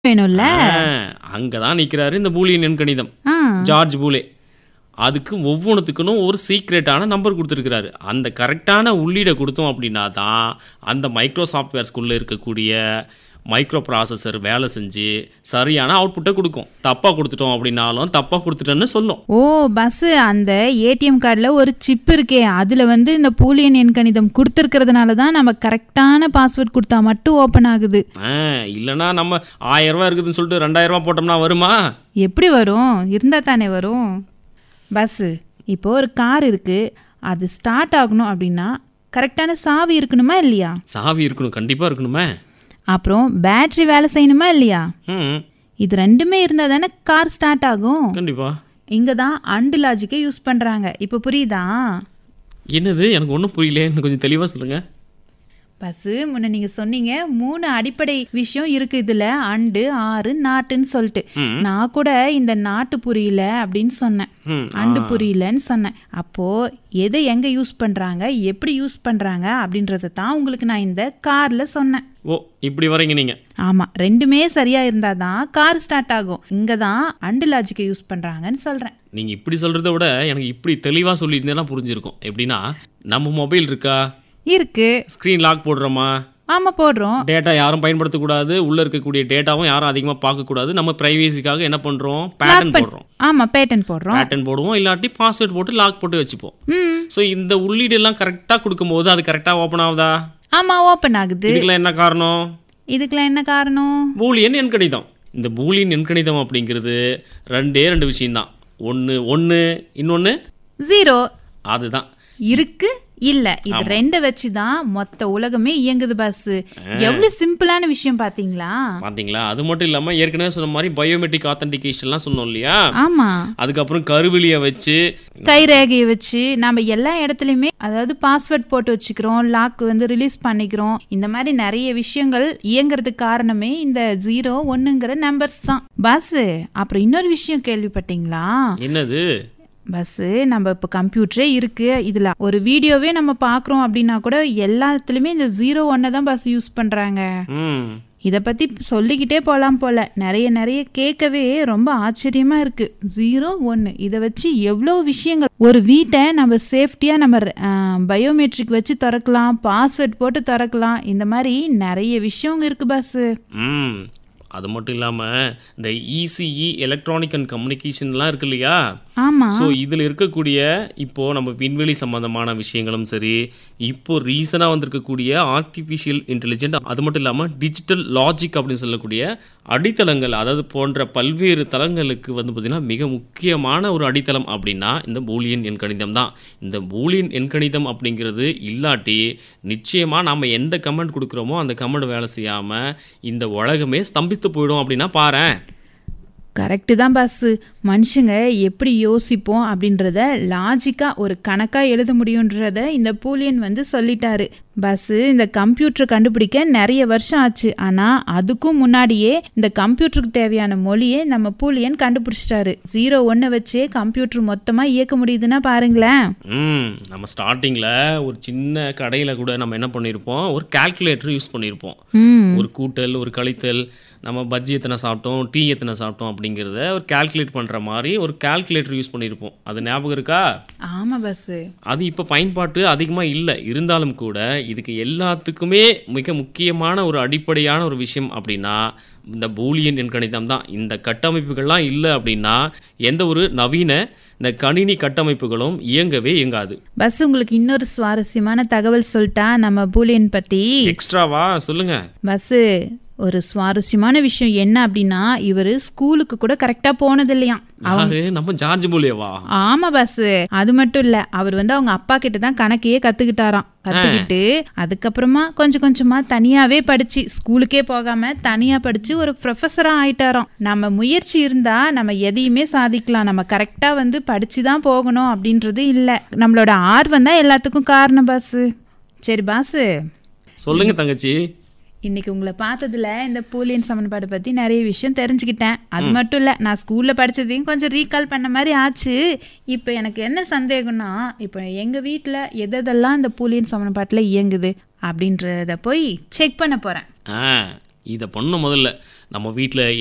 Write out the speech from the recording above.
வேணும்ல அங்கதான் நிக்கிறாரு இந்த பூலியன் எண்கணிதம் ஆ ஜார்ஜ் பூலே அதுக்கு ஒவ்வொன்றுத்துக்குன்னு ஒரு சீக்ரெட்டான நம்பர் கொடுத்துருக்கிறாரு அந்த கரெக்டான உள்ளீடை கொடுத்தோம் அப்படின்னா தான் அந்த மைக்ரோ சாஃப்ட்வேர்ஸ்குள்ளே இருக்கக்கூடிய மைக்ரோ ப்ராசஸர் வேலை செஞ்சு சரியான அவுட்புட்டை கொடுக்கும் தப்பாக கொடுத்துட்டோம் அப்படின்னாலும் தப்பாக கொடுத்துட்டோன்னு சொல்லும் ஓ பஸ் அந்த ஏடிஎம் கார்டில் ஒரு சிப் இருக்கே அதில் வந்து இந்த பூலியன் எண்கணிதம் கொடுத்துருக்கிறதுனால தான் நம்ம கரெக்டான பாஸ்வேர்ட் கொடுத்தா மட்டும் ஓப்பன் ஆகுது ஆ இல்லைன்னா நம்ம ஆயிரம் ரூபாய் இருக்குதுன்னு சொல்லிட்டு ரெண்டாயிரம் ரூபாய் போட்டோம்னா வருமா எப்படி வரும் இருந்தால் தானே வரும் பஸ்ஸு இப்போ ஒரு கார் இருக்குது அது ஸ்டார்ட் ஆகணும் அப்படின்னா கரெக்டான சாவி இருக்கணுமா இல்லையா சாவி இருக்கணும் கண்டிப்பாக இருக்கணுமே அப்புறம் பேட்டரி வேலை செய்யணுமா இல்லையா ம் இது ரெண்டுமே இருந்தால் தானே கார் ஸ்டார்ட் ஆகும் கண்டிப்பாக இங்கே தான் அண்டு லாஜிக்கை யூஸ் பண்ணுறாங்க இப்போ புரியுதா என்னது எனக்கு ஒன்றும் புரியல எனக்கு கொஞ்சம் தெளிவாக சொல்லுங்கள் பஸ்ஸு முன்ன நீங்கள் சொன்னீங்க மூணு அடிப்படை விஷயம் இருக்கு இதில் அண்டு ஆறு நாட்டுன்னு சொல்லிட்டு ம். நான் கூட இந்த நாட்டு புரியல அப்படின்னு சொன்னேன் ம் அண்டு புரியலன்னு சொன்னேன் அப்போது எதை எங்கே யூஸ் பண்ணுறாங்க எப்படி யூஸ் பண்ணுறாங்க அப்படின்றத தான் உங்களுக்கு நான் இந்த காரில் சொன்னேன் ஓ இப்படி வரீங்க நீங்கள் ஆமாம் ரெண்டுமே சரியாக இருந்தால் தான் கார் ஸ்டார்ட் ஆகும் இங்கே தான் அண்டு லாஜிக்கை யூஸ் பண்ணுறாங்கன்னு சொல்கிறேன் நீங்கள் இப்படி சொல்கிறத விட எனக்கு இப்படி தெளிவாக சொல்லியிருந்தேன்னா புரிஞ்சிருக்கும் எப்படின்னா நம்ம மொபைல் இருக்கா இருக்கு ஸ்க்ரீன் லாக் போடுறோமா ஆமாம் போடுறோம் டேட்டா யாரும் பயன்படுத்தக்கூடாது உள்ளே இருக்கக்கூடிய டேட்டாவும் யாரும் அதிகமாக பார்க்கக்கூடாது நம்ம ப்ரைவேசிக்காக என்ன பண்ணுறோம் பேட்டர்ன் போடுறோம் ஆமாம் பேட்டன் போடுறோம் பேட்டர்ன் போடுவோம் இல்லாட்டி பாஸ்வேர்ட் போட்டு லாக் போட்டு வச்சுப்போம் ம் ஸோ இந்த உள்ளீடு எல்லாம் கரெக்டாக கொடுக்கும்போது அது கரெக்டாக ஓப்பன் ஆகுதா ஆமாம் ஓப்பன் ஆகுது இதுக்கெல்லாம் என்ன காரணம் இதுக்கெல்லாம் என்ன காரணம் பூலியன் எண்கணிதம் இந்த பூலியன் எண்கணிதம் அப்படிங்கிறது ரெண்டே ரெண்டு விஷயம்தான் ஒன்று ஒன்று இன்னொன்று ஜீரோ அதுதான் இருக்கு இல்ல இது ரெண்டை வச்சு தான் மொத்த உலகமே இயங்குது பஸ் எவ்வளவு சிம்பிளான விஷயம் பாத்தீங்களா பாத்தீங்களா அது மட்டும் இல்லாமல் ஏற்கனவே சொன்ன மாதிரி பயோமெட்ரிக் ஆத்தன்டிகேஷன்லாம் சொன்னோம் இல்லையா ஆமா அதுக்கப்புறம் கருவிலியை வச்சு கை ரேகையை வச்சு நம்ம எல்லா இடத்துலையுமே அதாவது பாஸ்வேர்ட் போட்டு வச்சுக்கிறோம் லாக் வந்து ரிலீஸ் பண்ணிக்கிறோம் இந்த மாதிரி நிறைய விஷயங்கள் இயங்குறதுக்கு காரணமே இந்த ஜீரோ ஒன்றுங்கிற நம்பர்ஸ் தான் பஸ் அப்புறம் இன்னொரு விஷயம் கேள்விப்பட்டீங்களா என்னது பஸ்ஸு நம்ம இப்போ கம்ப்யூட்டரே இருக்குது இதில் ஒரு வீடியோவே நம்ம பார்க்குறோம் அப்படின்னா கூட எல்லாத்துலேயுமே இந்த ஜீரோ ஒன்னை தான் பஸ் யூஸ் பண்ணுறாங்க ம் இதை பற்றி சொல்லிக்கிட்டே போகலாம் போல் நிறைய நிறைய கேட்கவே ரொம்ப ஆச்சரியமாக இருக்குது ஜீரோ ஒன்று இதை வச்சு எவ்வளோ விஷயங்கள் ஒரு வீட்டை நம்ம சேஃப்டியாக நம்ம பயோமெட்ரிக் வச்சு திறக்கலாம் பாஸ்வேர்ட் போட்டு திறக்கலாம் இந்த மாதிரி நிறைய விஷயம் இருக்குது பஸ்ஸு ம் அது மட்டும் இல்லாமல் இந்த இசிஇ எலக்ட்ரானிக் அண்ட் கம்யூனிகேஷன்லாம் இருக்கு இல்லையா ஆமாம் ஸோ இதில் இருக்கக்கூடிய இப்போ நம்ம விண்வெளி சம்பந்தமான விஷயங்களும் சரி இப்போ ரீசனாக வந்திருக்கக்கூடிய ஆர்டிஃபிஷியல் இன்டெலிஜென்ட் அது மட்டும் இல்லாமல் டிஜிட்டல் லாஜிக் அப்படின்னு சொல்லக்கூடிய அடித்தளங்கள் அதாவது போன்ற பல்வேறு தளங்களுக்கு வந்து பார்த்திங்கன்னா மிக முக்கியமான ஒரு அடித்தளம் அப்படின்னா இந்த பூலியன் எண்கணிதம் தான் இந்த பூலியன் எண்கணிதம் அப்படிங்கிறது இல்லாட்டி நிச்சயமாக நம்ம எந்த கமெண்ட் கொடுக்குறோமோ அந்த கமெண்ட் வேலை செய்யாமல் இந்த உலகமே ஸ்தம்பித்து போயிடும் அப்படின்னா பாரேன் கரெக்டு தான் பஸ்ஸு மனுஷங்க எப்படி யோசிப்போம் அப்படின்றத லாஜிக்காக ஒரு கணக்காக எழுத முடியுன்றத இந்த பூலியன் வந்து சொல்லிட்டாரு பஸ்ஸு இந்த கம்ப்யூட்டர் கண்டுபிடிக்க நிறைய வருஷம் ஆச்சு ஆனால் அதுக்கும் முன்னாடியே இந்த கம்ப்யூட்டருக்கு தேவையான மொழியை நம்ம பூலியன் கண்டுபிடிச்சிட்டாரு ஜீரோ ஒன்றை வச்சே கம்ப்யூட்டர் மொத்தமாக இயக்க முடியுதுன்னா பாருங்களேன் ம் நம்ம ஸ்டார்டிங்கில் ஒரு சின்ன கடையில் கூட நம்ம என்ன பண்ணியிருப்போம் ஒரு கால்குலேட்டர் யூஸ் பண்ணியிருப்போம் ம் ஒரு கூட்டல் ஒரு கழித்தல் நம்ம பஜ்ஜி எத்தனை சாப்பிட்டோம் டீ எத்தனை சாப்பிட்டோம் அப்படிங்கிறத ஒரு கால்குலேட் பண்ணுற மாதிரி ஒரு கால்குலேட்டர் யூஸ் பண்ணியிருப்போம் அது ஞாபகம் இருக்கா ஆமாம் பஸ்ஸு அது இப்போ பயன்பாட்டு அதிகமாக இல்லை இருந்தாலும் கூட இதுக்கு எல்லாத்துக்குமே மிக முக்கியமான ஒரு அடிப்படையான ஒரு விஷயம் அப்படின்னா இந்த பூலியன் எண்கணிதம் தான் இந்த கட்டமைப்புகள்லாம் இல்லை அப்படின்னா எந்த ஒரு நவீன இந்த கணினி கட்டமைப்புகளும் இயங்கவே இயங்காது பஸ் உங்களுக்கு இன்னொரு சுவாரஸ்யமான தகவல் சொல்லிட்டா நம்ம பூலியன் பற்றி எக்ஸ்ட்ராவா சொல்லுங்க பஸ்ஸு ஒரு சுவாரஸ்யமான விஷயம் என்ன அப்படின்னா இவர் ஸ்கூலுக்கு கூட கரெக்டாக போனது இல்லையாம் யாரு நம்ம ஜார்ஜ் பூலியவா ஆமா பஸ் அது மட்டும் இல்ல அவர் வந்து அவங்க அப்பா கிட்ட தான் கணக்கையே கத்துக்கிட்டாராம் கத்துக்கிட்டு அதுக்கப்புறமா கொஞ்சம் கொஞ்சமா தனியாவே படிச்சு ஸ்கூலுக்கே போகாம தனியா படிச்சு ஒரு ப்ரொஃபஸரா ஆயிட்டாராம் நம்ம முயற்சி இருந்தா நம்ம எதையுமே சாதிக்கலாம் நம்ம கரெக்டா வந்து படிச்சு தான் போகணும் அப்படின்றது இல்ல நம்மளோட ஆர்வம் தான் எல்லாத்துக்கும் காரணம் பாஸ் சரி பாஸ் சொல்லுங்க தங்கச்சி இன்னைக்கு உங்களை பார்த்ததுல இந்த பூலியன் சமன்பாடு பற்றி நிறைய விஷயம் தெரிஞ்சுக்கிட்டேன் அது மட்டும் இல்லை நான் ஸ்கூலில் படித்ததையும் கொஞ்சம் ரீகால் பண்ண மாதிரி ஆச்சு இப்போ எனக்கு என்ன சந்தேகம்னா இப்போ எங்கள் வீட்டில் எதெல்லாம் இந்த பூலியன் சமன்பாட்டில் இயங்குது அப்படின்றத போய் செக் பண்ண போகிறேன் ஆ இதை பண்ண முதல்ல நம்ம வீட்டில்